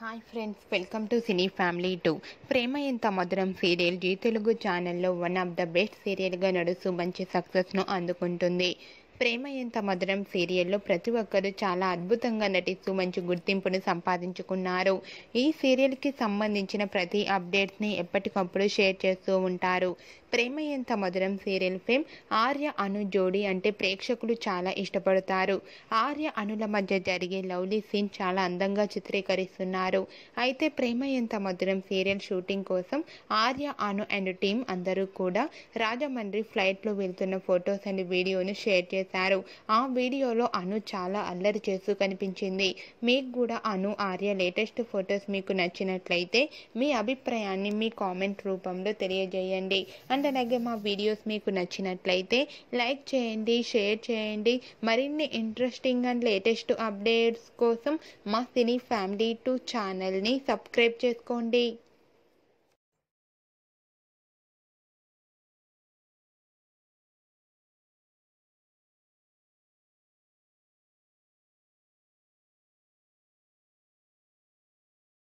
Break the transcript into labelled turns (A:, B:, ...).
A: hi friends welcome to cine family two Prema Entha Madhuram serial G Telugu ఛానల్లో one of the best సీరియల్గా నడుస్తూ మంచి సక్సెస్ను అందుకుంటుంది ప్రేమ ఎంత మధురం సీరియల్లో ప్రతి ఒక్కరూ చాలా అద్భుతంగా నటిస్తూ మంచి గుర్తింపును సంపాదించుకున్నారు ఈ సీరియల్కి సంబంధించిన ప్రతి అప్డేట్స్ని ఎప్పటికప్పుడు షేర్ చేస్తూ ఉంటారు ప్రేమ ఎంత మధురం సీరియల్ ఫేమ్ ఆర్య అను జోడీ అంటే ప్రేక్షకులు చాలా ఇష్టపడతారు ఆర్య అనుల మధ్య జరిగే లవ్లీ సీన్ చాలా అందంగా చిత్రీకరిస్తున్నారు అయితే ప్రేమ ఎంత మధురం సీరియల్ షూటింగ్ కోసం ఆర్య అను అండ్ టీం అందరూ కూడా రాజమండ్రి ఫ్లైట్లో వెళ్తున్న ఫొటోస్ అండ్ వీడియోను షేర్ చేశారు ఆ వీడియోలో అను చాలా అల్లరి చేస్తూ కనిపించింది మీకు కూడా అను ఆర్య లేటెస్ట్ ఫొటోస్ మీకు నచ్చినట్లయితే మీ అభిప్రాయాన్ని మీ కామెంట్ రూపంలో తెలియజేయండి అండ్ అలాగే మా వీడియోస్ మీకు నచ్చినట్లయితే లైక్ చేయండి షేర్ చేయండి మరిన్ని ఇంట్రెస్టింగ్ అండ్ లేటెస్ట్ అప్డేట్స్ కోసం మా సినీ ఫ్యామిలీ టూ ఛానల్ని సబ్స్క్రైబ్ చేసుకోండి